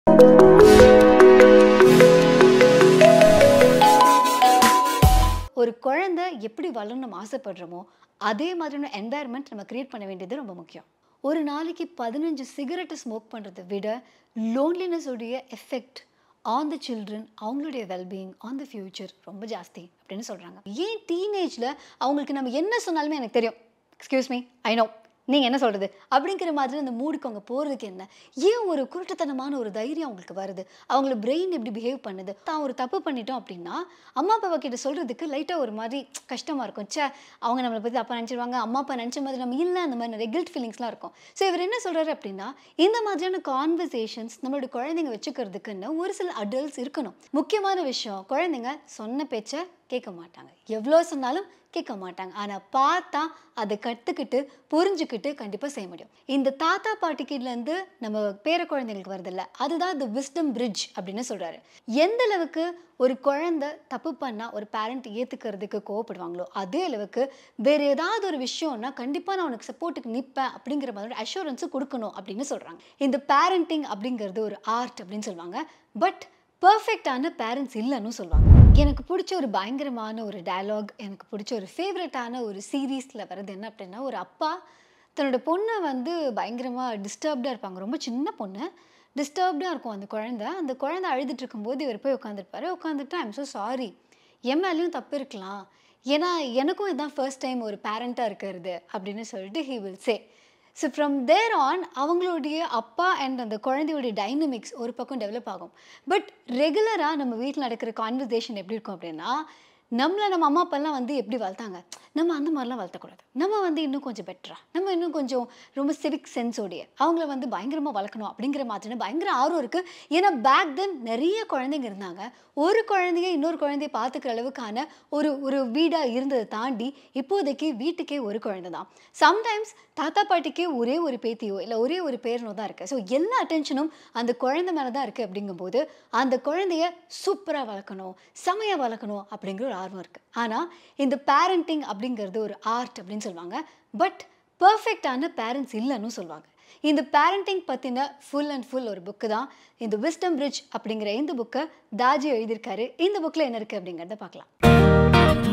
ஒரு குழந்தை எப்படி வளரணும் நம்ம ஆசைப்படுறோமோ அதே மாதிரியான என்வாயர்மெண்ட் நம்ம கிரியேட் பண்ண வேண்டியது ரொம்ப முக்கியம் ஒரு நாளைக்கு பதினஞ்சு சிகரெட்டை ஸ்மோக் பண்ணுறதை விட loneliness உடைய எஃபெக்ட் ஆன் த சில்ட்ரன் அவங்களுடைய வெல்பீயிங் ஆன் த ஃபியூச்சர் ரொம்ப ஜாஸ்தி அப்படின்னு சொல்கிறாங்க ஏன் டீனேஜில் அவங்களுக்கு நம்ம என்ன சொன்னாலுமே எனக்கு தெரியும் எக்ஸ்கியூஸ் மீ ஐ நோ நீங்கள் என்ன சொல்கிறது அப்படிங்கிற மாதிரி அந்த மூடுக்கு அவங்க போகிறதுக்கு என்ன ஏன் ஒரு குருட்டுத்தனமான ஒரு தைரியம் அவங்களுக்கு வருது அவங்கள பிரெயின் எப்படி பிஹேவ் பண்ணுது தான் ஒரு தப்பு பண்ணிட்டோம் அப்படின்னா அம்மா அப்பாவை கிட்ட சொல்கிறதுக்கு லைட்டாக ஒரு மாதிரி கஷ்டமாக இருக்கும் ச்சே அவங்க நம்மளை பற்றி அப்பா நினச்சிருவாங்க அம்மா அப்பா நினச்ச மாதிரி நம்ம இல்லை அந்த மாதிரி நிறைய கில்ட் ஃபீலிங்ஸ்லாம் இருக்கும் ஸோ இவர் என்ன சொல்கிறாரு அப்படின்னா இந்த மாதிரியான கான்வர்சேஷன்ஸ் நம்மளோட குழந்தைங்க வச்சுக்கிறதுக்குன்னு ஒரு சில அடல்ட்ஸ் இருக்கணும் முக்கியமான விஷயம் குழந்தைங்க சொன்ன பேச்சை கேட்க மாட்டாங்க எவ்வளோ சொன்னாலும் கேட்க மாட்டாங்க ஆனால் பார்த்தா அதை கற்றுக்கிட்டு புரிஞ்சுக்கிட்டு கண்டிப்பாக செய்ய முடியும் இந்த தாத்தா பாட்டிக்கிட்டேருந்து நம்ம பேர குழந்தைங்களுக்கு வருதில்ல அதுதான் the wisdom bridge அப்படின்னு சொல்கிறாரு எந்த அளவுக்கு ஒரு குழந்தை தப்பு பண்ணால் ஒரு பேரண்ட் ஏற்றுக்கிறதுக்கு கோவப்படுவாங்களோ அதே அளவுக்கு வேறு ஏதாவது ஒரு விஷயம்னா கண்டிப்பாக நான் உனக்கு சப்போர்ட்டுக்கு நிற்பேன் அப்படிங்கிற மாதிரி அஷூரன்ஸும் கொடுக்கணும் அப்படின்னு சொல்கிறாங்க இந்த பேரண்டிங் அப்படிங்கிறது ஒரு ஆர்ட் அப்படின்னு சொல்லுவாங்க பட் பர்ஃபெக்டான பேரண்ட்ஸ் இல்லைன்னு சொல்லுவாங்க எனக்கு பிடிச்ச ஒரு பயங்கரமான ஒரு டயலாக் எனக்கு பிடிச்ச ஒரு ஃபேவரட்டான ஒரு சீரீஸில் வர்றது என்ன அப்படின்னா ஒரு அப்பா தன்னோட பொண்ணை வந்து பயங்கரமாக டிஸ்டர்ப்டாக இருப்பாங்க ரொம்ப சின்ன பொண்ணு டிஸ்டர்ப்டாக இருக்கும் அந்த குழந்தை அந்த குழந்தை அழுதுட்டு இருக்கும்போது இவர் போய் உட்காந்துருப்பாரு உட்காந்துட்டு ஐம் ஸோ சாரி என் மேலேயும் தப்பு இருக்கலாம் ஏன்னா எனக்கும் இதான் ஃபர்ஸ்ட் டைம் ஒரு பேரண்ட்டாக இருக்கிறது அப்படின்னு சொல்லிட்டு he will say so from there on அவங்களுடைய அப்பா அண்ட் அந்த குழந்தையோடைய டைனமிக்ஸ் ஒரு பக்கம் டெவலப் ஆகும் பட் ரெகுலராக நம்ம வீட்டில் நடக்கிற கான்வர்சேஷன் எப்படி இருக்கும் அப்படின்னா நம்மளை நம்ம அம்மா அப்பாலாம் வந்து எப்படி வளர்த்தாங்க நம்ம அந்த மாதிரிலாம் வளர்த்தக்கூடாது நம்ம வந்து இன்னும் கொஞ்சம் பெட்டரா நம்ம இன்னும் கொஞ்சம் ரொம்ப சிவிக் சென்ஸோடைய அவங்கள வந்து பயங்கரமாக வளர்க்கணும் அப்படிங்கிற மாதிரியான பயங்கர ஆர்வம் இருக்குது ஏன்னா பேக் தென் நிறைய குழந்தைங்க இருந்தாங்க ஒரு குழந்தைய இன்னொரு குழந்தைய பார்த்துக்கிற அளவுக்கான ஒரு ஒரு வீடாக இருந்ததை தாண்டி இப்போதைக்கு வீட்டுக்கே ஒரு குழந்தை தான் சம்டைம்ஸ் தாத்தா பாட்டிக்கே ஒரே ஒரு பேத்தியோ இல்லை ஒரே ஒரு பேரனோ தான் இருக்குது ஸோ எல்லா அட்டென்ஷனும் அந்த குழந்தை மேலே தான் இருக்குது அப்படிங்கும்போது அந்த குழந்தைய சூப்பராக வளர்க்கணும் செமையாக வளர்க்கணும் அப்படிங்கிற ஒரு ஆர்வம் இருக்குது ஆனால் இந்த பேரண்டிங் அப்படிங்கிறது ஒரு ஆர்ட் அப்படின்னு சொல்லுவாங்க பட் பர்ஃபெக்டான பேரண்ட்ஸ் இல்லைன்னு சொல்லுவாங்க இந்த பேரண்டிங் பற்றின ஃபுல் அண்ட் ஃபுல் ஒரு புக்கு தான் இந்த விஸ்டம் பிரிட்ஜ் அப்படிங்கிற இந்த புக்கை தாஜி எழுதியிருக்காரு இந்த புக்கில் என்ன இருக்குது அப்படிங்கிறத பார்க்கலாம்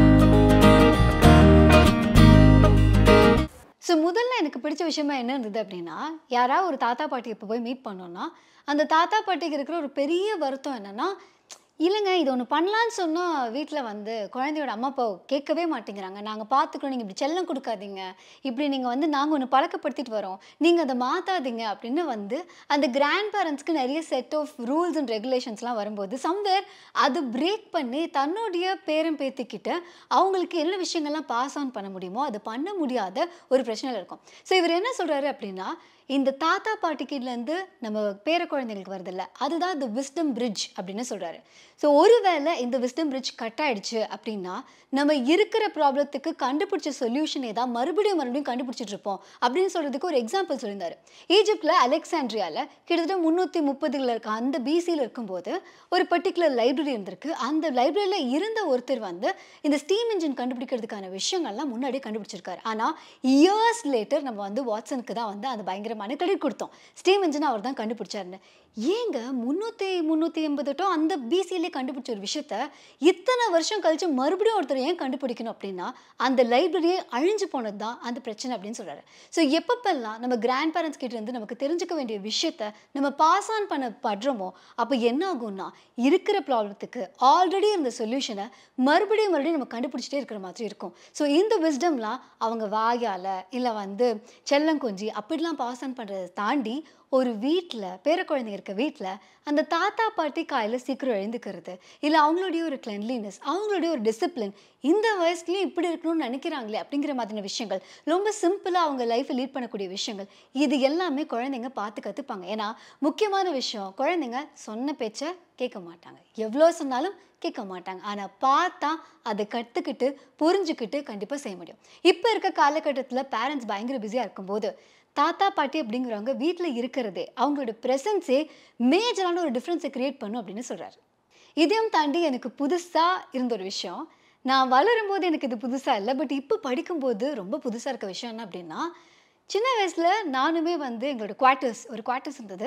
ஸோ முதல்ல எனக்கு பிடிச்ச விஷயமா என்ன இருந்தது அப்படின்னா யாராவது ஒரு தாத்தா பாட்டி இப்போ போய் மீட் பண்ணோன்னா அந்த தாத்தா பாட்டிக்கு இருக்கிற ஒரு பெரிய வருத்தம் என்னென்னா இல்லைங்க இது ஒன்று பண்ணலான்னு சொன்னால் வீட்டில் வந்து குழந்தையோட அம்மா அப்பா கேட்கவே மாட்டேங்கிறாங்க நாங்கள் பார்த்துக்கணும் நீங்கள் இப்படி செல்லம் கொடுக்காதீங்க இப்படி நீங்கள் வந்து நாங்கள் ஒன்று பழக்கப்படுத்திட்டு வரோம் நீங்கள் அதை மாற்றாதீங்க அப்படின்னு வந்து அந்த கிராண்ட் பேரண்ட்ஸ்க்கு நிறைய செட் ஆஃப் ரூல்ஸ் அண்ட் ரெகுலேஷன்ஸ்லாம் வரும்போது சம்வேர் அது பிரேக் பண்ணி தன்னுடைய பேரன் பேத்திக்கிட்ட அவங்களுக்கு என்ன விஷயங்கள்லாம் பாஸ் ஆன் பண்ண முடியுமோ அது பண்ண முடியாத ஒரு பிரச்சனையில் இருக்கும் ஸோ இவர் என்ன சொல்கிறாரு அப்படின்னா இந்த தாத்தா பாட்டிக்கிட்டேருந்து நம்ம பேர குழந்தைங்களுக்கு வருதில்ல அதுதான் இந்த விஸ்டம் பிரிட்ஜ் அப்படின்னு சொல்கிறாரு ஸோ ஒருவேளை இந்த விஸ்டம் பிரிட்ஜ் கட் ஆயிடுச்சு அப்படின்னா நம்ம இருக்கிற ப்ராப்ளத்துக்கு கண்டுபிடிச்ச சொல்யூஷனே தான் மறுபடியும் மறுபடியும் கண்டுபிடிச்சிட்டு இருப்போம் அப்படின்னு சொல்கிறதுக்கு ஒரு எக்ஸாம்பிள் சொல்லியிருந்தாரு ஈஜிப்டில் அலெக்சாண்ட்ரியாவில் கிட்டத்தட்ட முந்நூற்றி முப்பதுகளில் இருக்க அந்த பிசியில் இருக்கும்போது ஒரு பர்டிகுலர் லைப்ரரி இருந்திருக்கு அந்த லைப்ரரியில் இருந்த ஒருத்தர் வந்து இந்த ஸ்டீம் இன்ஜின் கண்டுபிடிக்கிறதுக்கான விஷயங்கள்லாம் முன்னாடியே கண்டுபிடிச்சிருக்காரு ஆனால் இயர்ஸ் லேட்டர் நம்ம வந்து வாட்சனுக்கு தான் வந்து அந்த பயங்கரமான கிரெடிட் கொடுத்தோம் ஸ்டீம் இன்ஜின் அவர் தான் கண்டுபிடிச்சாருன்னு ஏங்க முந்நூற்றி முந்நூற்றி எண்பதுட்டோ அந்த பிசியிலே கண்டுபிடிச்ச ஒரு விஷயத்த இத்தனை வருஷம் கழிச்சு மறுபடியும் ஒருத்தர் ஏன் கண்டுபிடிக்கணும் அப்படின்னா அந்த லைப்ரரியே அழிஞ்சு போனது தான் அந்த பிரச்சனை அப்படின்னு சொல்கிறாரு ஸோ எப்பப்பெல்லாம் நம்ம கிராண்ட் பேரண்ட்ஸ் கிட்ட இருந்து நமக்கு தெரிஞ்சுக்க வேண்டிய விஷயத்த நம்ம பாஸ் ஆன் பண்ண படுறோமோ அப்போ என்ன ஆகும்னா இருக்கிற ப்ராப்ளத்துக்கு ஆல்ரெடி இருந்த சொல்யூஷனை மறுபடியும் மறுபடியும் நம்ம கண்டுபிடிச்சிட்டே இருக்கிற மாதிரி இருக்கும் ஸோ இந்த விஸ்டம்லாம் அவங்க வாயால் இல்லை வந்து செல்லம் கொஞ்சி அப்படிலாம் பாஸ் ஆன் பண்ணுறதை தாண்டி ஒரு வீட்டில் பேர குழந்தைங்க இருக்க வீட்டில் அந்த தாத்தா பாட்டி காலையில் சீக்கிரம் எழுந்துக்கிறது இல்லை அவங்களுடைய ஒரு கிளென்லினஸ் அவங்களுடைய ஒரு டிசிப்ளின் இந்த வயசுலேயும் இப்படி இருக்கணும்னு நினைக்கிறாங்களே அப்படிங்கிற மாதிரியான விஷயங்கள் ரொம்ப சிம்பிளாக அவங்க லைஃப்பை லீட் பண்ணக்கூடிய விஷயங்கள் இது எல்லாமே குழந்தைங்க பார்த்து கற்றுப்பாங்க ஏன்னா முக்கியமான விஷயம் குழந்தைங்க சொன்ன பேச்சை கேட்க மாட்டாங்க எவ்வளோ சொன்னாலும் கேட்க மாட்டாங்க ஆனால் பார்த்தா அதை கற்றுக்கிட்டு புரிஞ்சுக்கிட்டு கண்டிப்பாக செய்ய முடியும் இப்போ இருக்க காலகட்டத்தில் பேரண்ட்ஸ் பயங்கர பிஸியாக இருக்கும்போது தாத்தா பாட்டி அப்படிங்கிறவங்க வீட்டில் இருக்கிறதே அவங்களோட ப்ரெசன்ஸே மேஜரான ஒரு டிஃப்ரென்ஸை க்ரியேட் பண்ணும் அப்படின்னு சொல்கிறாரு இதையும் தாண்டி எனக்கு புதுசாக இருந்த ஒரு விஷயம் நான் வளரும்போது எனக்கு இது புதுசாக இல்லை பட் இப்போ படிக்கும்போது ரொம்ப புதுசாக இருக்க விஷயம் என்ன அப்படின்னா சின்ன வயசில் நானுமே வந்து எங்களோட குவார்ட்டர்ஸ் ஒரு குவார்ட்டர்ஸ் இருந்தது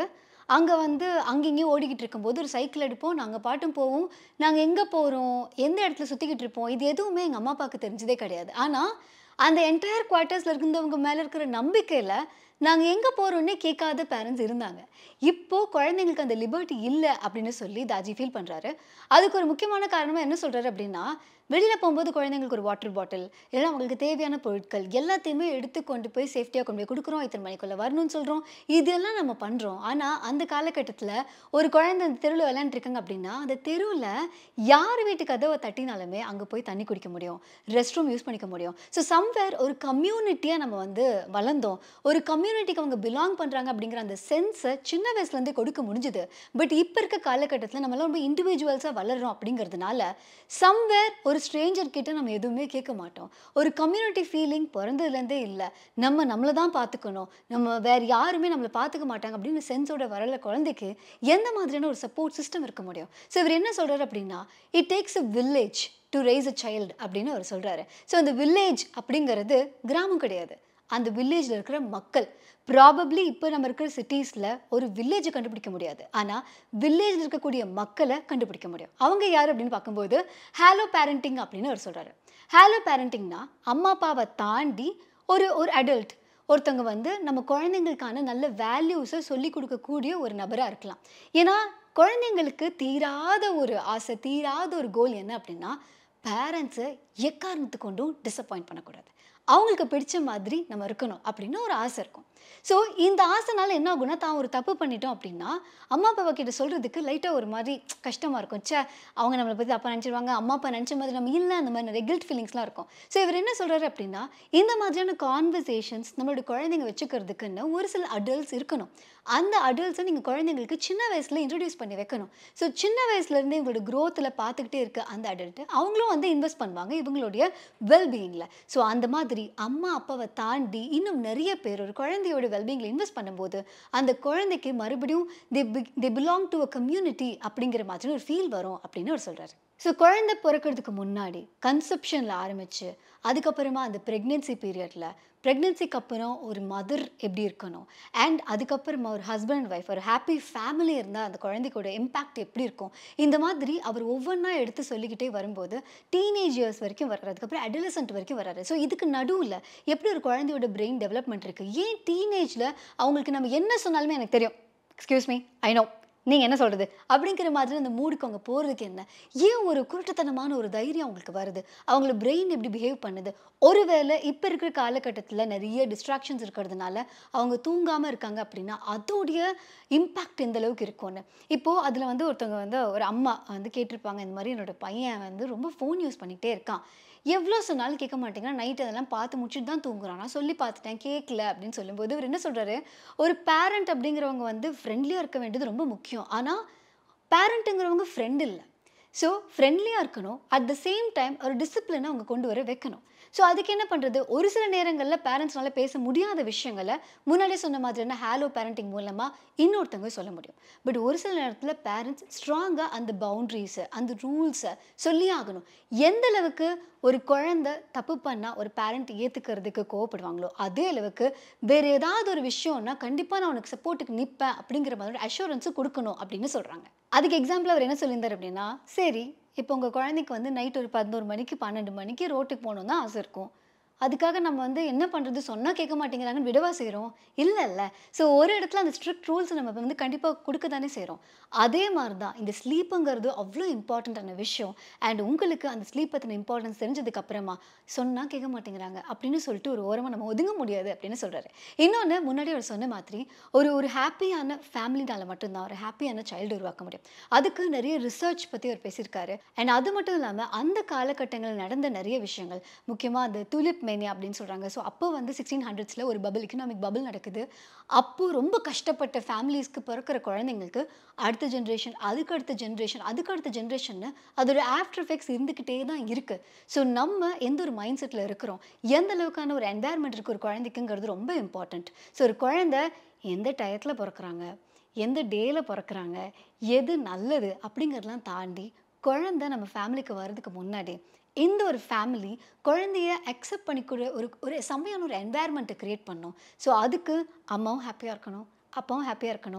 அங்கே வந்து அங்கங்கேயும் ஓடிக்கிட்டு இருக்கும்போது ஒரு சைக்கிள் எடுப்போம் நாங்கள் பாட்டும் போவோம் நாங்கள் எங்கே போகிறோம் எந்த இடத்துல சுற்றிக்கிட்டு இருப்போம் இது எதுவுமே எங்கள் அம்மா அப்பாவுக்கு தெரிஞ்சதே கிடையாது ஆனால் அந்த என்டையர் குவார்ட்டர்ஸில் இருந்தவங்க மேலே இருக்கிற நம்பிக்கையில் நாங்கள் எங்கே போகிறோன்னே கேட்காத பேரண்ட்ஸ் இருந்தாங்க இப்போது குழந்தைங்களுக்கு அந்த லிபர்ட்டி இல்லை அப்படின்னு சொல்லி தாஜி ஃபீல் பண்ணுறாரு அதுக்கு ஒரு முக்கியமான காரணமாக என்ன சொல்கிறாரு அப்படின்னா வெளியில் போகும்போது குழந்தைங்களுக்கு ஒரு வாட்டர் பாட்டில் இல்லைன்னா அவங்களுக்கு தேவையான பொருட்கள் எல்லாத்தையுமே எடுத்து கொண்டு போய் சேஃப்டியாக கொண்டு போய் கொடுக்குறோம் இத்தனை மணிக்குள்ளே வரணும்னு சொல்கிறோம் இதெல்லாம் நம்ம பண்ணுறோம் ஆனால் அந்த காலகட்டத்தில் ஒரு குழந்தை அந்த தெருவில் விளையாண்டுருக்காங்க அப்படின்னா அந்த தெருவில் யார் வீட்டு கதவை தட்டினாலுமே அங்கே போய் தண்ணி குடிக்க முடியும் ரெஸ்ட் ரூம் யூஸ் பண்ணிக்க முடியும் ஸோ சம்வேர் ஒரு கம்யூனிட்டியாக நம்ம வந்து வளர்ந்தோம் ஒரு கம்யூனிட்டிக்கு அவங்க பிலாங் பண்ணுறாங்க அப்படிங்கிற அந்த சென்ஸை சின்ன வயசுலேருந்தே கொடுக்க முடிஞ்சுது பட் இப்போ இருக்க காலகட்டத்தில் நம்மளாம் ரொம்ப இண்டிவிஜுவல்ஸாக வளர்றோம் அப்படிங்கிறதுனால சம்வேர் ஒரு ஸ்ட்ரேஞ்சர் கிட்ட நம்ம எதுவுமே கேட்க மாட்டோம் ஒரு கம்யூனிட்டி ஃபீலிங் பிறந்ததுலேருந்தே இல்லை நம்ம நம்மளை தான் பார்த்துக்கணும் நம்ம வேறு யாருமே நம்மளை பார்த்துக்க மாட்டாங்க அப்படின்னு சென்ஸோட வரல குழந்தைக்கு எந்த மாதிரியான ஒரு சப்போர்ட் சிஸ்டம் இருக்க முடியும் ஸோ இவர் என்ன சொல்கிறார் அப்படின்னா it takes a village to raise a child அப்படின்னு அவர் சொல்கிறாரு ஸோ அந்த வில்லேஜ் அப்படிங்கிறது கிராமம் கிடையாது அந்த வில்லேஜில் இருக்கிற மக்கள் ப்ராபப்ளி இப்போ நம்ம இருக்கிற சிட்டிஸில் ஒரு வில்லேஜை கண்டுபிடிக்க முடியாது ஆனால் வில்லேஜில் இருக்கக்கூடிய மக்களை கண்டுபிடிக்க முடியும் அவங்க யார் அப்படின்னு பார்க்கும்போது ஹேலோ பேரண்டிங் அப்படின்னு அவர் சொல்கிறாரு ஹேலோ பேரண்டிங்னா அம்மா அப்பாவை தாண்டி ஒரு ஒரு அடல்ட் ஒருத்தவங்க வந்து நம்ம குழந்தைங்களுக்கான நல்ல வேல்யூஸை சொல்லி கொடுக்கக்கூடிய ஒரு நபராக இருக்கலாம் ஏன்னா குழந்தைங்களுக்கு தீராத ஒரு ஆசை தீராத ஒரு கோல் என்ன அப்படின்னா பேரண்ட்ஸை எக்காரணத்து கொண்டும் டிசப்பாயிண்ட் பண்ணக்கூடாது அவங்களுக்கு பிடிச்ச மாதிரி நம்ம இருக்கணும் அப்படின்னு ஒரு ஆசை இருக்கும் ஸோ இந்த ஆசைனால என்ன ஆகும்னா தான் ஒரு தப்பு பண்ணிட்டோம் அப்படின்னா அம்மா அப்பாவை கிட்ட சொல்கிறதுக்கு லைட்டாக ஒரு மாதிரி கஷ்டமாக இருக்கும் ச்சே அவங்க நம்மளை பற்றி அப்பா நினச்சிருவாங்க அம்மா அப்பா நினச்ச மாதிரி நம்ம இல்லை அந்த மாதிரி நிறைய கில்ட் ஃபீலிங்ஸ்லாம் இருக்கும் ஸோ இவர் என்ன சொல்கிறாரு அப்படின்னா இந்த மாதிரியான கான்வர்சேஷன்ஸ் நம்மளோட குழந்தைங்க வச்சுக்கிறதுக்குன்னு ஒரு சில அடல்ட்ஸ் இருக்கணும் அந்த அடல்ட்ஸை நீங்கள் குழந்தைங்களுக்கு சின்ன வயசில் இன்ட்ரடியூஸ் பண்ணி வைக்கணும் ஸோ சின்ன வயசுலேருந்து இவங்களோட க்ரோத்தில் பார்த்துக்கிட்டே இருக்க அந்த அடல்ட்டு அவங்களும் வந்து இன்வெஸ்ட் பண்ணுவாங்க இவங்களுடைய வெல்பீயிங்கில் ஸோ அந்த மாதிரி அம்மா அப்பாவை தாண்டி இன்னும் நிறைய பேர் ஒரு குழந்தையோட வெல்பீயிங்கில் இன்வெஸ்ட் பண்ணும்போது அந்த குழந்தைக்கு மறுபடியும் the the belong to a community அப்படிங்கிற மாதிரி ஒரு ஃபீல் வரும் அப்படின்னு அவர் சொல்கிறாரு ஸோ குழந்தை பிறக்கிறதுக்கு முன்னாடி கன்செப்ஷனில் ஆரம்பித்து அதுக்கப்புறமா அந்த ப்ரெக்னென்சி பீரியடில் ப்ரெக்னென்சிக்கு அப்புறம் ஒரு மதர் எப்படி இருக்கணும் அண்ட் அதுக்கப்புறமா ஒரு ஹஸ்பண்ட் அண்ட் ஒய்ஃப் ஒரு ஹாப்பி ஃபேமிலி இருந்தால் அந்த குழந்தைக்கோட இம்பேக்ட் எப்படி இருக்கும் இந்த மாதிரி அவர் ஒவ்வொன்றா எடுத்து சொல்லிக்கிட்டே வரும்போது டீனேஜ் இயர்ஸ் வரைக்கும் வர்றாரு அதுக்கப்புறம் அடலசன்ட் வரைக்கும் வர்றாரு ஸோ இதுக்கு நடுவில் எப்படி ஒரு குழந்தையோட பிரெயின் டெவலப்மெண்ட் இருக்குது ஏன் டீனேஜில் அவங்களுக்கு நம்ம என்ன சொன்னாலுமே எனக்கு தெரியும் எக்ஸ்கியூஸ் மீ ஐ நோ நீங்கள் என்ன சொல்கிறது அப்படிங்கிற மாதிரி அந்த மூடுக்கு அவங்க போகிறதுக்கு என்ன ஏன் ஒரு குருட்டுத்தனமான ஒரு தைரியம் அவங்களுக்கு வருது அவங்கள பிரெயின் எப்படி பிஹேவ் பண்ணுது ஒருவேளை இப்போ இருக்கிற காலகட்டத்தில் நிறைய டிஸ்ட்ராக்ஷன்ஸ் இருக்கிறதுனால அவங்க தூங்காமல் இருக்காங்க அப்படின்னா அதோடைய இம்பேக்ட் எந்த அளவுக்கு இருக்கும்னு இப்போது அதில் வந்து ஒருத்தவங்க வந்து ஒரு அம்மா வந்து கேட்டிருப்பாங்க இந்த மாதிரி என்னோட பையன் வந்து ரொம்ப ஃபோன் யூஸ் பண்ணிகிட்டே இருக்கான் எவ்வளோ சொன்னாலும் கேட்க மாட்டேங்கிறான் நைட் அதெல்லாம் பார்த்து முடிச்சுட்டு தான் தூங்குறான் நான் சொல்லி பார்த்துட்டேன் கேட்கல அப்படின்னு சொல்லும்போது இவர் என்ன சொல்கிறாரு ஒரு பேரண்ட் அப்படிங்கிறவங்க வந்து ஃப்ரெண்ட்லியாக இருக்க வேண்டியது ரொம்ப முக்கியம் ஆனால் பேரண்ட்டுங்கிறவங்க ஃப்ரெண்ட் இல்லை ஸோ ஃப்ரெண்ட்லியாக இருக்கணும் அட் த சேம் டைம் ஒரு டிசிப்ளினை அவங்க கொண்டு வர வைக்கணும் ஸோ அதுக்கு என்ன பண்ணுறது ஒரு சில நேரங்களில் பேரண்ட்ஸ்னால பேச முடியாத விஷயங்களை முன்னாடியே சொன்ன மாதிரியான ஹேலோ பேரண்டிங் மூலமாக இன்னொருத்தவங்க சொல்ல முடியும் பட் ஒரு சில நேரத்தில் பேரண்ட்ஸ் ஸ்ட்ராங்காக அந்த பவுண்ட்ரிஸை அந்த ரூல்ஸை சொல்லி ஆகணும் எந்த அளவுக்கு ஒரு குழந்தை தப்பு பண்ணால் ஒரு பேரண்ட் ஏற்றுக்கிறதுக்கு கோவப்படுவாங்களோ அதே அளவுக்கு வேறு ஏதாவது ஒரு விஷயம்னா கண்டிப்பாக நான் உனக்கு சப்போர்ட்டுக்கு நிற்பேன் அப்படிங்கிற மாதிரி அஷூரன்ஸும் கொடுக்கணும் அப்படின்னு சொல்கிறாங்க அதுக்கு எக்ஸாம்பிள் அவர் என்ன சொல்லியிருந்தார் அப்படின்னா சரி இப்போ உங்கள் குழந்தைக்கு வந்து நைட் ஒரு பதினோரு மணிக்கு பன்னெண்டு மணிக்கு ரோட்டுக்கு போகணும் தான் ஆசை இருக்கும் அதுக்காக நம்ம வந்து என்ன பண்ணுறது சொன்னால் கேட்க மாட்டேங்கிறாங்கன்னு விடவா செய்கிறோம் இல்லை இல்லை ஸோ ஒரு இடத்துல அந்த ஸ்ட்ரிக்ட் ரூல்ஸ் நம்ம வந்து கண்டிப்பாக கொடுக்க தானே செய்கிறோம் அதே மாதிரி தான் இந்த ஸ்லீப்புங்கிறது அவ்வளோ இம்பார்ட்டண்ட்டான விஷயம் அண்ட் உங்களுக்கு அந்த ஸ்லீப் பற்றின இம்பார்ட்டன்ஸ் தெரிஞ்சதுக்கு அப்புறமா சொன்னால் கேட்க மாட்டேங்கிறாங்க அப்படின்னு சொல்லிட்டு ஒரு ஓரமாக நம்ம ஒதுங்க முடியாது அப்படின்னு சொல்கிறாரு இன்னொன்று முன்னாடி அவர் சொன்ன மாதிரி ஒரு ஒரு ஹாப்பியான ஃபேமிலினால மட்டும்தான் ஒரு ஹாப்பியான சைல்டு உருவாக்க முடியும் அதுக்கு நிறைய ரிசர்ச் பற்றி அவர் பேசியிருக்காரு அண்ட் அது மட்டும் இல்லாமல் அந்த காலகட்டங்களில் நடந்த நிறைய விஷயங்கள் முக்கியமாக அந்த துலிப் மேனியா அப்படின்னு சொல்கிறாங்க ஸோ அப்போ வந்து சிக்ஸ்டீன் ஹண்ட்ரட்ஸில் ஒரு பபிள் எக்கனாமிக் பபிள் நடக்குது அப்போது ரொம்ப கஷ்டப்பட்ட ஃபேமிலிஸ்க்கு பிறக்கிற குழந்தைங்களுக்கு அடுத்த ஜென்ரேஷன் அதுக்கு அடுத்த ஜென்ரேஷன் அதுக்கு அடுத்த ஜென்ரேஷன்னு அதோட ஆஃப்டர் எஃபெக்ட்ஸ் இருந்துக்கிட்டே தான் இருக்குது ஸோ நம்ம எந்த ஒரு மைண்ட் செட்டில் இருக்கிறோம் எந்த அளவுக்கான ஒரு என்வாயர்மெண்ட் இருக்குது ஒரு குழந்தைக்குங்கிறது ரொம்ப இம்பார்ட்டண்ட் ஸோ ஒரு குழந்தை எந்த டயத்தில் பிறக்கிறாங்க எந்த டேயில் பிறக்கிறாங்க எது நல்லது அப்படிங்கிறதெல்லாம் தாண்டி குழந்தை நம்ம ஃபேமிலிக்கு வர்றதுக்கு முன்னாடி இந்த ஒரு ஃபேமிலி குழந்தைய அக்செப்ட் பண்ணிக்கூட ஒரு ஒரு செம்மையான ஒரு என்வாயர்மெண்ட்டை க்ரியேட் பண்ணும் ஸோ அதுக்கு அம்மாவும் ஹாப்பியாக இருக்கணும் அப்பாவும் ஹாப்பியாக இருக்கணும்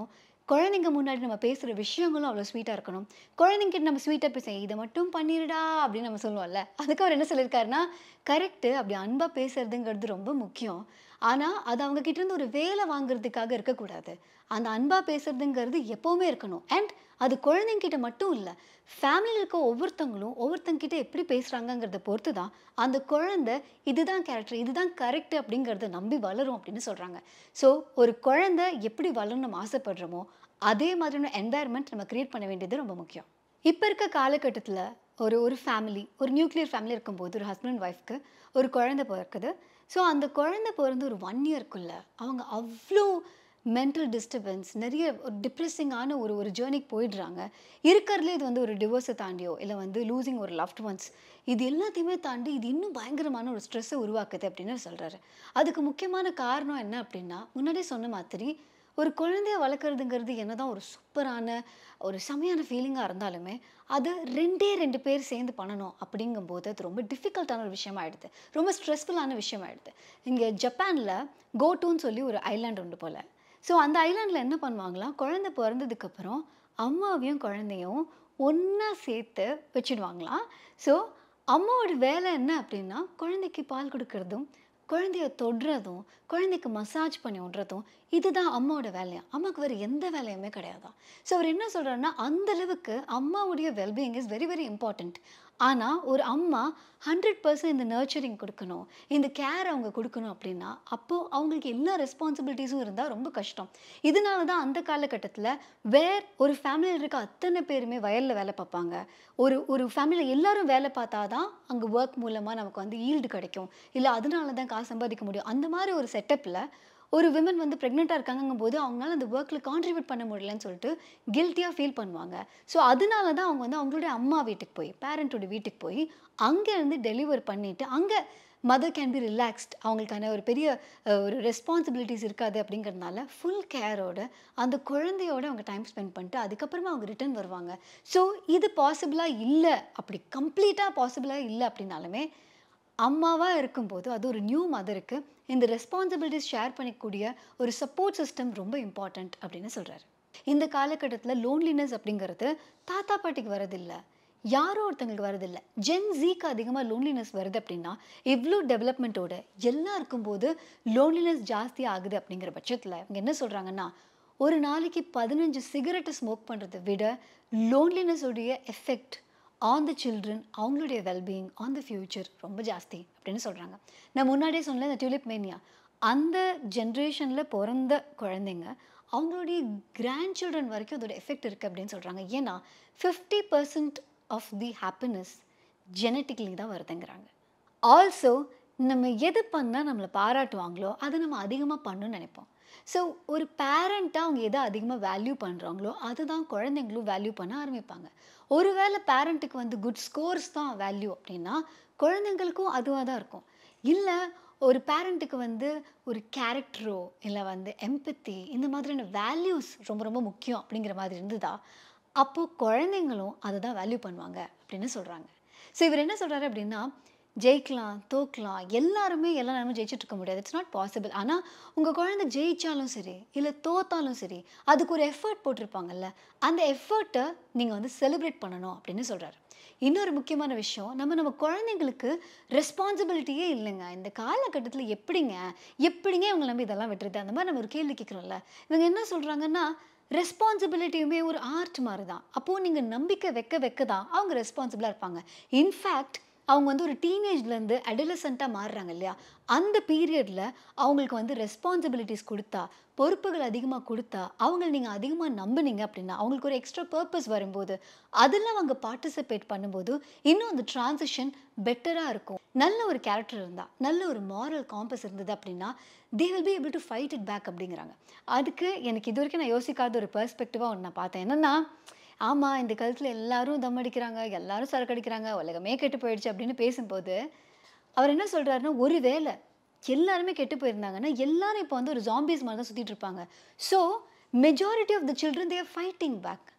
குழந்தைங்க முன்னாடி நம்ம பேசுகிற விஷயங்களும் அவ்வளோ ஸ்வீட்டாக இருக்கணும் குழந்தைங்கிட்ட நம்ம ஸ்வீட்டாக பேச இதை மட்டும் பண்ணிடுடா அப்படின்னு நம்ம சொல்லுவோம்ல அதுக்கு அவர் என்ன சொல்லியிருக்காருன்னா கரெக்டு அப்படி அன்பாக பேசுறதுங்கிறது ரொம்ப முக்கியம் ஆனால் அது அவங்க கிட்ட இருந்து ஒரு வேலை வாங்குறதுக்காக இருக்கக்கூடாது அந்த அன்பாக பேசுறதுங்கிறது எப்போவுமே இருக்கணும் அண்ட் அது குழந்தைங்கிட்ட மட்டும் இல்லை ஃபேமிலியில் இருக்க ஒவ்வொருத்தவங்களும் ஒவ்வொருத்தங்கிட்ட எப்படி பேசுகிறாங்கங்கிறத பொறுத்து தான் அந்த குழந்தை இதுதான் கேரக்டர் இதுதான் கரெக்ட் அப்படிங்கிறத நம்பி வளரும் அப்படின்னு சொல்கிறாங்க ஸோ ஒரு குழந்தை எப்படி வளரணும் நம்ம ஆசைப்படுறோமோ அதே மாதிரியான என்வாயர்மெண்ட் நம்ம க்ரியேட் பண்ண வேண்டியது ரொம்ப முக்கியம் இப்போ இருக்க காலகட்டத்தில் ஒரு ஒரு ஃபேமிலி ஒரு நியூக்ளியர் ஃபேமிலி இருக்கும்போது ஒரு ஹஸ்பண்ட் அண்ட் ஒய்ஃப்க்கு ஒரு குழந்தை பிறக்குது ஸோ அந்த குழந்தை பிறந்து ஒரு ஒன் இயர்க்குள்ள அவங்க அவ்வளோ மென்டல் டிஸ்டர்பன்ஸ் நிறைய ஒரு டிப்ரெஸிங்கான ஒரு ஒரு ஜேர்னிக்கு போயிடுறாங்க இருக்கிறதுலே இது வந்து ஒரு டிவோர்ஸை தாண்டியோ இல்லை வந்து லூசிங் ஒரு லவ்ட் ஒன்ஸ் இது எல்லாத்தையுமே தாண்டி இது இன்னும் பயங்கரமான ஒரு ஸ்ட்ரெஸ்ஸை உருவாக்குது அப்படின்னு சொல்கிறாரு அதுக்கு முக்கியமான காரணம் என்ன அப்படின்னா முன்னாடியே சொன்ன மாதிரி ஒரு குழந்தைய வளர்க்குறதுங்கிறது என்னதான் ஒரு சூப்பரான ஒரு செமையான ஃபீலிங்காக இருந்தாலுமே அது ரெண்டே ரெண்டு பேர் சேர்ந்து பண்ணணும் அப்படிங்கும்போது அது ரொம்ப டிஃபிகல்ட்டான ஒரு விஷயமாயிடுது ரொம்ப ஸ்ட்ரெஸ்ஃபுல்லான விஷயமாயிடுது இங்கே ஜப்பானில் கோட்டுன்னு சொல்லி ஒரு ஐலாண்ட் உண்டு போல் ஸோ அந்த ஐலாண்டில் என்ன பண்ணுவாங்களாம் குழந்தை பிறந்ததுக்கப்புறம் அம்மாவையும் குழந்தையும் ஒன்றா சேர்த்து வச்சிடுவாங்களாம் ஸோ அம்மாவோட வேலை என்ன அப்படின்னா குழந்தைக்கு பால் கொடுக்கறதும் குழந்தைய தொடுறதும் குழந்தைக்கு மசாஜ் பண்ணி விடுறதும் இதுதான் அம்மாவோட வேலையா அம்மாவுக்கு வேறு எந்த வேலையுமே கிடையாதான் ஸோ அவர் என்ன சொல்கிறாருன்னா அந்த அளவுக்கு அம்மாவுடைய wellbeing is very very important ஆனால் ஒரு அம்மா ஹண்ட்ரட் பர்சன்ட் இந்த நர்ச்சரிங் கொடுக்கணும் இந்த கேர் அவங்க கொடுக்கணும் அப்படின்னா அப்போது அவங்களுக்கு எல்லா ரெஸ்பான்சிபிலிட்டிஸும் இருந்தால் ரொம்ப கஷ்டம் இதனால தான் அந்த காலகட்டத்தில் வேர் ஒரு ஃபேமிலியில் இருக்க அத்தனை பேருமே வயலில் வேலை பார்ப்பாங்க ஒரு ஒரு ஃபேமிலியில் எல்லாரும் வேலை பார்த்தா தான் அங்கே ஒர்க் மூலமாக நமக்கு வந்து ஈல்டு கிடைக்கும் இல்லை அதனால தான் காசு சம்பாதிக்க முடியும் அந்த மாதிரி ஒரு செட்டப்பில் ஒரு விமன் வந்து ப்ரெக்னெண்ட்டாக இருக்காங்கும் போது அவங்களால அந்த ஒர்க்கில் கான்ட்ரிபியூட் பண்ண முடியலன்னு சொல்லிட்டு கில்ட்டியாக ஃபீல் பண்ணுவாங்க ஸோ அதனால தான் அவங்க வந்து அவங்களுடைய அம்மா வீட்டுக்கு போய் பேரண்ட்டோட வீட்டுக்கு போய் அங்கேருந்து டெலிவர் பண்ணிவிட்டு அங்கே மதர் கேன் பி ரிலாக்ஸ்ட் அவங்களுக்கான ஒரு பெரிய அஹ், ஒரு ரெஸ்பான்சிபிலிட்டிஸ் இருக்காது அப்படிங்கிறதுனால ஃபுல் கேரோட அந்த குழந்தையோட அவங்க டைம் ஸ்பெண்ட் பண்ணிட்டு அதுக்கப்புறமா அவங்க ரிட்டர்ன் வருவாங்க ஸோ இது பாசிபிளாக இல்லை அப்படி கம்ப்ளீட்டாக பாசிபிளாக இல்லை அப்படின்னாலுமே அம்மாவாக இருக்கும்போது அது ஒரு நியூ மதருக்கு இந்த ரெஸ்பான்சிபிலிட்டிஸ் ஷேர் பண்ணிக்கூடிய ஒரு சப்போர்ட் சிஸ்டம் ரொம்ப இம்பார்ட்டண்ட் அப்படின்னு சொல்கிறாரு இந்த காலகட்டத்தில் லோன்லினஸ் அப்படிங்கிறது தாத்தா பாட்டிக்கு வரதில்லை யாரோ ஒருத்தங்களுக்கு வரதில்லை ஜென் ஜீக்கு அதிகமாக லோன்லினஸ் வருது அப்படின்னா இவ்வளோ டெவலப்மெண்ட்டோட எல்லாம் இருக்கும்போது லோன்லினஸ் ஜாஸ்தி ஆகுது அப்படிங்கிற பட்சத்தில் இவங்க என்ன சொல்கிறாங்கன்னா ஒரு நாளைக்கு பதினஞ்சு சிகரெட்டை ஸ்மோக் பண்ணுறதை விட லோன்லினஸோடைய எஃபெக்ட் ஆன் த சில்ட்ரன் அவங்களுடைய வெல்பீயிங் ஆன் த ஃப்யூச்சர் ரொம்ப ஜாஸ்தி அப்படின்னு சொல்கிறாங்க நான் முன்னாடியே சொன்னேன் இந்த டியூலிப் மேனியா அந்த ஜென்ரேஷனில் பிறந்த குழந்தைங்க அவங்களுடைய கிராண்ட் சில்ட்ரன் வரைக்கும் அதோட எஃபெக்ட் இருக்குது அப்படின்னு சொல்கிறாங்க ஏன்னா fifty percent of the happiness genetically தான் வருதுங்கிறாங்க ஆல்சோ நம்ம எது பண்ணால் நம்மளை பாராட்டுவாங்களோ அதை நம்ம அதிகமாக பண்ணணும்னு நினைப்போம் ஸோ ஒரு பேரண்ட்டாக அவங்க எதை அதிகமாக வேல்யூ பண்ணுறாங்களோ அதுதான் குழந்தைங்களும் வேல்யூ பண்ண ஆரம்பிப்பாங்க ஒருவேளை பேரண்ட்டுக்கு வந்து குட் ஸ்கோர்ஸ் தான் வேல்யூ அப்படின்னா குழந்தைங்களுக்கும் அதுவாக தான் இருக்கும் இல்லை ஒரு பேரண்ட்டுக்கு வந்து ஒரு கேரக்டரோ இல்லை வந்து எம்பத்தி இந்த மாதிரியான வேல்யூஸ் ரொம்ப ரொம்ப முக்கியம் அப்படிங்கிற மாதிரி இருந்ததா அப்போது குழந்தைங்களும் அதை தான் வேல்யூ பண்ணுவாங்க அப்படின்னு சொல்கிறாங்க ஸோ இவர் என்ன சொல்கிறாரு அப்படின்னா ஜெயிக்கலாம் தோக்கலாம் எல்லாருமே எல்லா நேரமும் ஜெயிச்சுட்டு இருக்க முடியாது இட்ஸ் நாட் பாசிபிள் ஆனால் உங்கள் குழந்தை ஜெயிச்சாலும் சரி இல்லை தோத்தாலும் சரி அதுக்கு ஒரு எஃபர்ட் போட்டிருப்பாங்கல்ல அந்த எஃபர்ட்டை நீங்கள் வந்து செலிப்ரேட் பண்ணணும் அப்படின்னு சொல்கிறாரு இன்னொரு முக்கியமான விஷயம் நம்ம நம்ம குழந்தைங்களுக்கு ரெஸ்பான்சிபிலிட்டியே இல்லைங்க இந்த காலகட்டத்தில் எப்படிங்க எப்படிங்க இவங்க நம்பி இதெல்லாம் விட்டுருது அந்த மாதிரி நம்ம ஒரு கேள்வி கேட்குறோம்ல இவங்க என்ன சொல்கிறாங்கன்னா ரெஸ்பான்சிபிலிட்டியுமே ஒரு ஆர்ட் மாதிரி தான் அப்போது நீங்கள் நம்பிக்கை வைக்க வைக்க தான் அவங்க ரெஸ்பான்சிபிளாக இருப்பாங்க இன்ஃபேக்ட் அவங்க வந்து ஒரு டீனேஜ்லேருந்து அடலசண்ட்டாக மாறுறாங்க இல்லையா அந்த பீரியடில் அவங்களுக்கு வந்து ரெஸ்பான்சிபிலிட்டிஸ் கொடுத்தா பொறுப்புகள் அதிகமாக கொடுத்தா அவங்கள நீங்கள் அதிகமாக நம்புனீங்க அப்படின்னா அவங்களுக்கு ஒரு எக்ஸ்ட்ரா பர்பஸ் வரும்போது அதில் அவங்க பார்ட்டிசிபேட் பண்ணும்போது இன்னும் அந்த டிரான்சிஷன் பெட்டராக இருக்கும் நல்ல ஒரு கேரக்டர் இருந்தால் நல்ல ஒரு மாரல் காம்பஸ் இருந்தது அப்படின்னா they will be able to fight it back அப்படிங்கிறாங்க அதுக்கு எனக்கு இது வரைக்கும் நான் யோசிக்காத ஒரு பெர்ஸ்பெக்டிவாக ஒன்று நான் பார்த்தேன் என்னென்னா ஆமாம் இந்த காலத்தில் எல்லாரும் தம் அடிக்கிறாங்க எல்லாரும் சரக்கு அடிக்கிறாங்க உலகமே கெட்டு போயிடுச்சு அப்படின்னு பேசும்போது அவர் என்ன சொல்கிறாருன்னா ஒரு வேளை எல்லாருமே கெட்டு போயிருந்தாங்கன்னா எல்லாரும் இப்போ வந்து ஒரு ஜாம்பிஸ் மாதிரி தான் சுற்றிட்டு இருப்பாங்க so majority of the children they're fighting back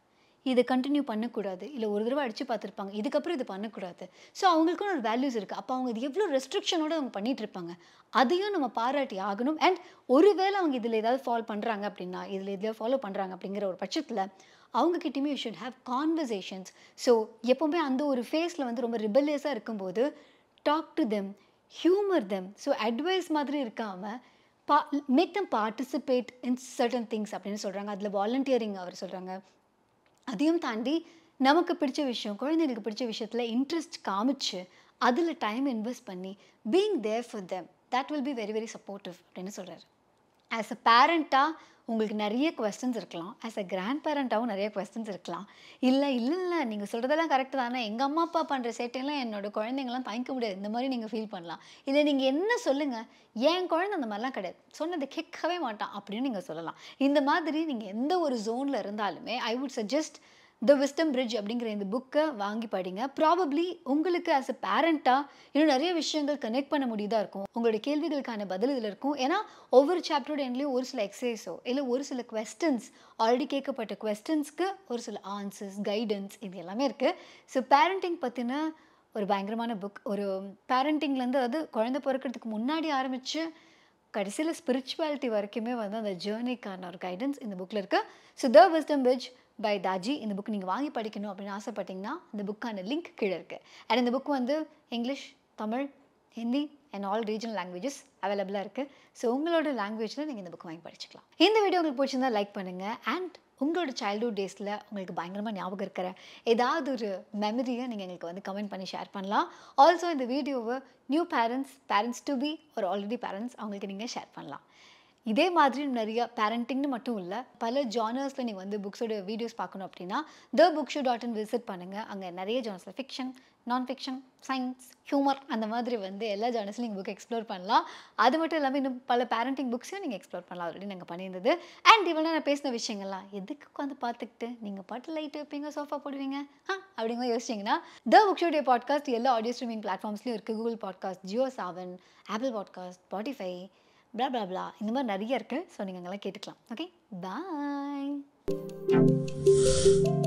இதை கண்டினியூ பண்ணக்கூடாது இல்லை ஒரு தடவை அடித்து பார்த்துருப்பாங்க இதுக்கப்புறம் இது பண்ணக்கூடாது ஸோ அவங்களுக்குன்னு ஒரு வேல்யூஸ் இருக்குது அப்போ அவங்க இது எவ்வளோ ரெஸ்ட்ரிக்ஷனோட அவங்க பண்ணிட்டு இருப்பாங்க அதையும் நம்ம பாராட்டி ஆகணும் அண்ட் ஒருவேளை அவங்க இதில் ஏதாவது ஃபாலோ பண்ணுறாங்க அப்படின்னா இதில் எதுலையோ ஃபாலோ பண்ணுறாங்க அப்படிங்கிற ஒரு பட்சத்தில் அவங்கக்கிட்டையுமே you should have conversations so எப்போவுமே அந்த ஒரு ஃபேஸில் வந்து ரொம்ப ரிபல்லியஸாக இருக்கும்போது talk to them humour them so advice மாதிரி இருக்காமல் பா make them participate in certain things அப்படின்னு சொல்கிறாங்க அதில் வாலண்டியரிங் அவர் சொல்கிறாங்க அதையும் தாண்டி நமக்கு பிடிச்ச விஷயம் குழந்தைங்களுக்கு பிடிச்ச விஷயத்தில் இன்ட்ரெஸ்ட் காமிச்சு அதில் டைம் இன்வெஸ்ட் பண்ணி being there for them that will be very very supportive அப்படின்னு சொல்கிறாரு ஆஸ் அ பேரண்ட்டாக உங்களுக்கு நிறைய கொஸ்டின்ஸ் இருக்கலாம் ஆஸ் அ கிராண்ட் பேரண்ட்டாகவும் நிறைய கொஸ்டின்ஸ் இருக்கலாம் இல்லை இல்லை இல்லை நீங்கள் சொல்கிறதெல்லாம் கரெக்டு தானே எங்கள் அம்மா அப்பா பண்ணுற சேட்டையெல்லாம் என்னோட குழந்தைங்களாம் தாங்கிக்க முடியாது இந்த மாதிரி நீங்கள் ஃபீல் பண்ணலாம் இல்லை நீங்கள் என்ன சொல்லுங்கள் என் குழந்தை அந்த மாதிரிலாம் கிடையாது சொன்னதை கேட்கவே மாட்டான் அப்படின்னு நீங்கள் சொல்லலாம் இந்த மாதிரி நீங்கள் எந்த ஒரு ஜோனில் இருந்தாலுமே I would suggest the wisdom bridge அப்படிங்கிற இந்த புக்கை வாங்கி படிங்க ப்ராபப்ளி உங்களுக்கு ஆஸ் அ பேரண்ட்டாக இன்னும் நிறைய விஷயங்கள் கனெக்ட் பண்ண முடியுதா இருக்கும் உங்களுடைய கேள்விகளுக்கான பதில் இதில் இருக்கும் ஏன்னா ஒவ்வொரு சாப்டரோட எண்ட்லேயும் ஒரு சில எக்ஸசைஸோ இல்லை ஒரு சில கொஸ்டின்ஸ் ஆல்ரெடி கேட்கப்பட்ட கொஸ்டின்ஸ்க்கு ஒரு சில ஆன்சர்ஸ் கைடன்ஸ் இது எல்லாமே இருக்குது ஸோ பேரண்டிங் பற்றின ஒரு பயங்கரமான புக் ஒரு பேரண்டிங்லேருந்து அதாவது குழந்தை பிறக்கிறதுக்கு முன்னாடி ஆரம்பித்து கடைசியில் ஸ்பிரிச்சுவாலிட்டி வரைக்குமே வந்து அந்த ஜேர்னிக்கான ஒரு கைடன்ஸ் இந்த புக்கில் இருக்குது so the wisdom bridge by Daaji இந்த புக் நீங்கள் வாங்கி படிக்கணும் அப்படின்னு ஆசைப்பட்டீங்கன்னா இந்த புக்கான லிங்க் கீழே இருக்குது அண்ட் இந்த புக் வந்து English Tamil Hindi and all regional languages அவைலபிளாக இருக்குது ஸோ உங்களோட லாங்குவேஜில் நீங்கள் இந்த புக் வாங்கி படிச்சுக்கலாம் இந்த வீடியோ உங்களுக்கு பிடிச்சிருந்தா லைக் பண்ணுங்கள் அண்ட் உங்களோட சைல்ட்ஹுட் டேஸில் உங்களுக்கு பயங்கரமாக ஞாபகம் இருக்கிற ஏதாவது ஒரு மெமரியை நீங்கள் எங்களுக்கு வந்து கமெண்ட் பண்ணி ஷேர் பண்ணலாம் ஆல்சோ இந்த வீடியோவை new parents parents to be ஒரு ஆல்ரெடி பேரண்ட்ஸ் அவங்களுக்கு நீங்கள் ஷேர் பண்ணலாம் இதே மாதிரி நிறைய பேரண்டிங்னு மட்டும் இல்லை பல ஜானர்ஸில் நீங்கள் வந்து புக்ஸோட வீடியோஸ் பார்க்கணும் அப்படின்னா the book show dot in visit பண்ணுங்கள் அங்கே நிறைய ஜானர்ஸில் fiction non fiction science humour அந்த மாதிரி வந்து எல்லா ஜானர்ஸ்லையும் நீங்கள் புக் எக்ஸ்ப்ளோர் பண்ணலாம் அது மட்டும் இல்லாமல் இன்னும் பல பேரண்டிங் புக்ஸையும் நீங்கள் எக்ஸ்ப்ளோர் பண்ணலாம் ஆல்ரெடி நாங்கள் பண்ணியிருந்தது அண்ட் இவ்வளோ நான் பேசின விஷயங்கள்லாம் எதுக்கு உட்காந்து பார்த்துக்கிட்டு நீங்கள் பாட்டு லைட் வைப்பீங்க சோஃபா போடுவீங்க ஆ அப்படிங்க யோசிச்சிங்கன்னா the book show day podcast எல்லா ஆடியோ ஸ்ட்ரீமிங் பிளாட்ஃபார்ம்ஸ்லையும் இருக்குது Google podcast Jio Saavn Apple podcast Spotify blah blah blah இந்த மாதிரி நிறைய இருக்குது ஸோ நீங்கள் அங்கெல்லாம் கேட்டுக்கலாம் ஓகே பாய்